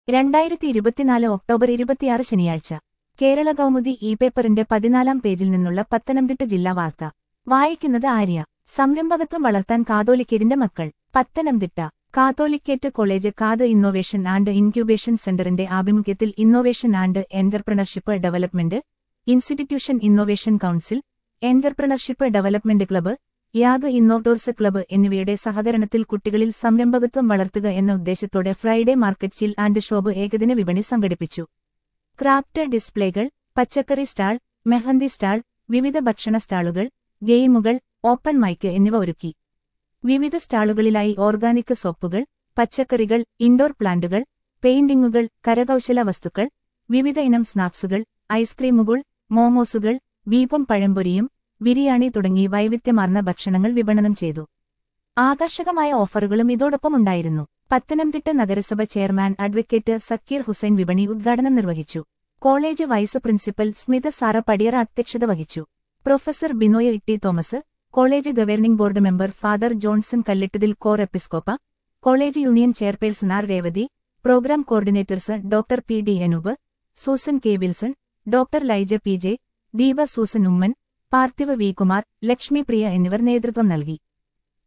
രണ്ടായിരത്തി ഇരുപത്തിനാല് ഒക്ടോബർ ഇരുപത്തിയാറ് ശനിയാഴ്ച കേരള കൗമുദി ഇ പേപ്പറിന്റെ പതിനാലാം പേജിൽ നിന്നുള്ള പത്തനംതിട്ട ജില്ലാ വാർത്ത വായിക്കുന്നത് ആര്യ സംരംഭകത്വം വളർത്താൻ കാതോലിക്കേറ്റിന്റെ മക്കൾ പത്തനംതിട്ട കാതോലിക്കേറ്റ് കോളേജ് കാത് ഇന്നോവേഷൻ ആൻഡ് ഇൻക്യൂബേഷൻ സെന്ററിന്റെ ആഭിമുഖ്യത്തിൽ innovation and entrepreneurship development institution innovation council entrepreneurship development club യാഗ് ഇന്നോട്ടോർസ് ക്ലബ്ബ് എന്നിവയുടെ സഹകരണത്തിൽ കുട്ടികളിൽ സംരംഭകത്വം വളർത്തുക എന്ന ഉദ്ദേശത്തോടെ Friday market chill and shop ഏകദിന വിപണി സംഘടിപ്പിച്ചു ക്രാഫ്റ്റ് ഡിസ്പ്ലേകൾ പച്ചക്കറി സ്റ്റാൾ മെഹന്തി സ്റ്റാൾ വിവിധ ഭക്ഷണ സ്റ്റാളുകൾ ഗെയിമുകൾ ഓപ്പൺ മൈക്ക് എന്നിവ ഒരുക്കി വിവിധ സ്റ്റാളുകളിലായി ഓർഗാനിക് സോപ്പുകൾ പച്ചക്കറികൾ ഇൻഡോർ പ്ലാന്റുകൾ പെയിന്റിംഗുകൾ കരകൌശല വസ്തുക്കൾ വിവിധ ഇനം സ്നാക്സുകൾ ഐസ്ക്രീമുകൾ മോമോസുകൾ ബീഫും പഴംപൊരിയും ബിരിയാണി തുടങ്ങി വൈവിധ്യമാർന്ന ഭക്ഷണങ്ങൾ വിപണനം ചെയ്തു ആകർഷകമായ ഓഫറുകളും ഇതോടൊപ്പം ഉണ്ടായിരുന്നു പത്തനംതിട്ട നഗരസഭ ചെയർമാൻ അഡ്വക്കേറ്റ് സക്കീർ ഹുസൈൻ വിപണി ഉദ്ഘാടനം നിർവഹിച്ചു college vice principal Smitha Sara Padiyara അധ്യക്ഷത വഹിച്ചു professor Binoy Itty Thomas college governing board member father Johnson കല്ലിട്ടതിൽ cor episcopa college union chairperson R Revathi program coordinators doctor P D Anoop Susan K Wilson doctor Laija P J Deepa Susan Oommen Parthiva V Kumar Lakshmi Priya എന്നിവർ നേതൃത്വം നൽകി